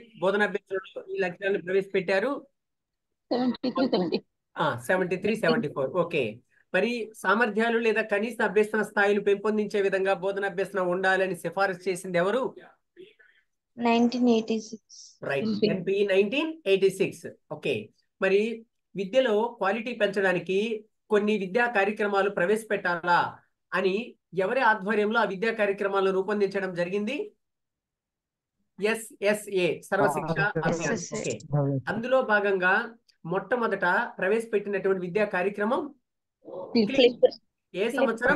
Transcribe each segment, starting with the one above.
బోధనాభ్యాసంలో ఈ లక్ష్యాలను ప్రవేశపెట్టారు seventy three seventy four okay మరి సామర్థ్యాలు లేదా కనీస అభ్యసన స్థాయిలు పెంపొందించే విధంగా బోధనాభ్యసనం ఉండాలని సిఫారసు చేసింది ఎవరు nineteen eighty six right N P nineteen eighty six okay మరి విద్యలో క్వాలిటీ పెంచడానికి కొన్ని విద్యా కార్యక్రమాలు ప్రవేశపెట్టాలా అని ఎవరి ఆధ్వర్యంలో ఆ విద్యా కార్యక్రమాలను రూపొందించడం జరిగింది S S A Sarva Shiksha Abhiyan SSA. Okay అందులో భాగంగా మొట్టమొదట ప్రవేశపెట్టినటువంటి విద్యా కార్యక్రమం ఫ్లిప్ ఏ సంవత్సరం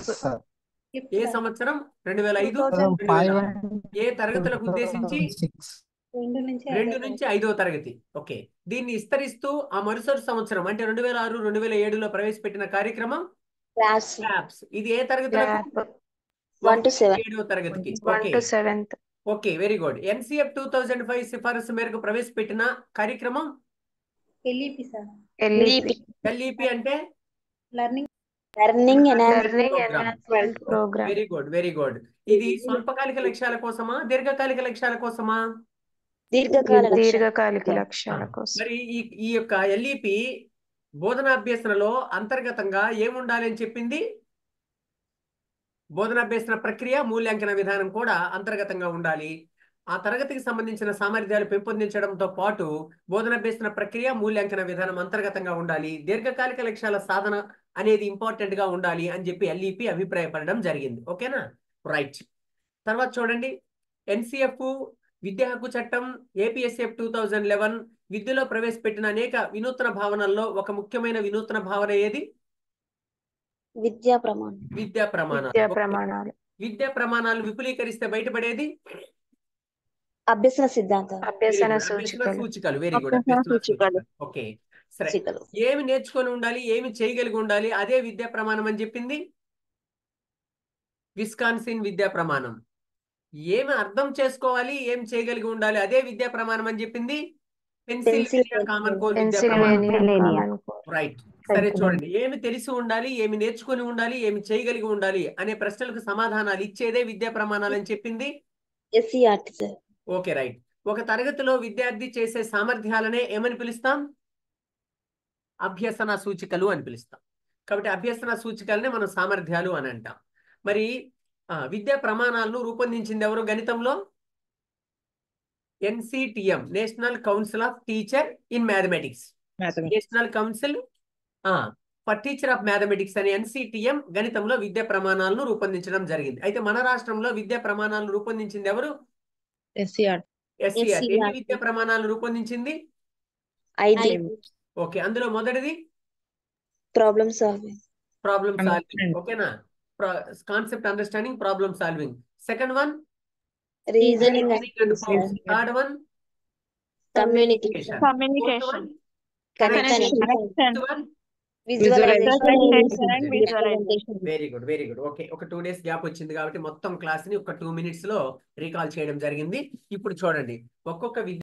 ఏ సంవత్సరం రెండు వేల ఐదు ఫైవ్ ఏ తరగతులకు ఉద్దేశించి సిక్స్ రెండు నుంచి రెండు నుంచి ఐదో తరగతి ఓకే దీన్ని విస్తరిస్తూ ఆ మరుసటి సంవత్సరం అంటే రెండు వేల ఆరు రెండు వేల ఏడులో ప్రవేశపెట్టిన కార్యక్రమం క్లాస్ క్లాప్స్ ఇది ఏ తరగతులకు వన్ టు సెవెన్ ఏడో తరగతికి one okay two seventh okay very good N C F two thousand five సిఫారసు మేరకు ప్రవేశపెట్టిన కార్యక్రమం ఎల్ఈపి సార్ ఎల్ఈపి ఎల్ఈపి అంటే learning learning learning Program. Enhancement programme very good very good ఇది స్వల్పకాలిక లక్ష్యాల కోసమా దీర్ఘకాలిక లక్ష్యాల కోసమా దీర్ఘకాల లక్ష్యం. దీర్ఘకాలిక లక్ష్యాల కోసం మరి ఈ ఈ యొక్క ఎల్ఈపి బోధనాభ్యసనలో అంతర్గతంగా ఏముండాలి అని చెప్పింది బోధనాభ్యసన ప్రక్రియ మూల్యాంకన విధానం కూడా అంతర్గతంగా ఉండాలి ఆ తరగతికి సంబంధించిన సామర్థ్యాలు పెంపొందించడంతో పాటు బోధనాభ్యసన ప్రక్రియ మూల్యాంకన విధానం అంతర్గతంగా ఉండాలి దీర్ఘకాలిక లక్ష్యాల సాధన అనేది ఇంపార్టెంట్ గా ఉండాలి అని చెప్పి ఎల్ఈపి అభిప్రాయపడడం జరిగింది ఓకేనా రైట్ తర్వాత చూడండి ఎన్సిఎఫ్ విద్యా హక్కు చట్టం ఏపీఎస్ఎఫ్ టూ థౌజండ్ లెవెన్ విద్యలో ప్రవేశపెట్టిన అనేక వినూత్న భావనల్లో ఒక ముఖ్యమైన వినూత్న భావన ఏది విద్యా ప్రమాణం విద్యా ప్రమాణాలు విద్యా ఓకే. ప్రమాణాలు విద్యా ప్రమాణాలు విపులీకరిస్తే బయటపడేది అభ్యసన సిద్ధాంతాలు అభ్యసన అభ్యసన సూచికలు సూచికలు వెరీ గుడ్ అభ్యసన అభ్యసన సూచికలు. సూచికలు ఓకే సరే సూచికలు ఏమి నేర్చుకొని ఉండాలి ఏమి చేయగలిగి ఉండాలి అదే విద్యా ప్రమాణం అని చెప్పింది విస్కాన్సిన్ విద్యా ప్రమాణం ఏమి అర్థం చేసుకోవాలి ఏం చేయగలిగి ఉండాలి అదే విద్యా ప్రమాణం అని చెప్పింది పెన్సిల్వేనియా కామన్ కోర్ విద్యా ప్రమాణం పెన్సిల్వేనియా కామన్ కోర్. రైట్ సరే చూడండి ఏమి తెలిసి ఉండాలి ఏమి నేర్చుకొని ఉండాలి ఏమి చేయగలిగి ఉండాలి అనే ప్రశ్నలకు సమాధానాలు ఇచ్చేదే విద్యా ప్రమాణాలు అని చెప్పింది ఎస్సీఆర్టీ సార్ ఓకే రైట్ ఒక తరగతిలో విద్యార్థి చేసే సామర్థ్యాలనే ఏమని పిలుస్తాం అభ్యసన సూచికలు అని పిలుస్తాం కాబట్టి అభ్యసన సూచికలనే మనం సామర్థ్యాలు అని అంటాం మరి ఆ, విద్యా ప్రమాణాలను రూపొందించింది ఎవరు గణితంలో N C T M national council of teacher in mathematics national council for teacher of mathematics అనే ఎన్సిటిఎం గణితంలో విద్యా ప్రమాణాలను రూపొందించడం జరిగింది అయితే మన రాష్ట్రంలో విద్యా ప్రమాణాలను రూపొందించింది ఎవరు ఎస్సీఆర్ ఎస్సీఆర్ ఎన్ని SCR. విద్యా ప్రమాణాలు రూపొందించింది ఐదు ఓకే అందులో మొదటిది problem solving problem solving Understand. ఓకేనా concept understanding problem solving second one reasoning third one communication communication one visualisation very good very good okay ఒక టూ డేస్ గ్యాప్ వచ్చింది కాబట్టి మొత్తం క్లాస్ ని ఒక టూ మినిట్స్ లో రీకాల్ చేయడం జరిగింది ఇప్పుడు చూడండి ఒక్కొక్క విద్య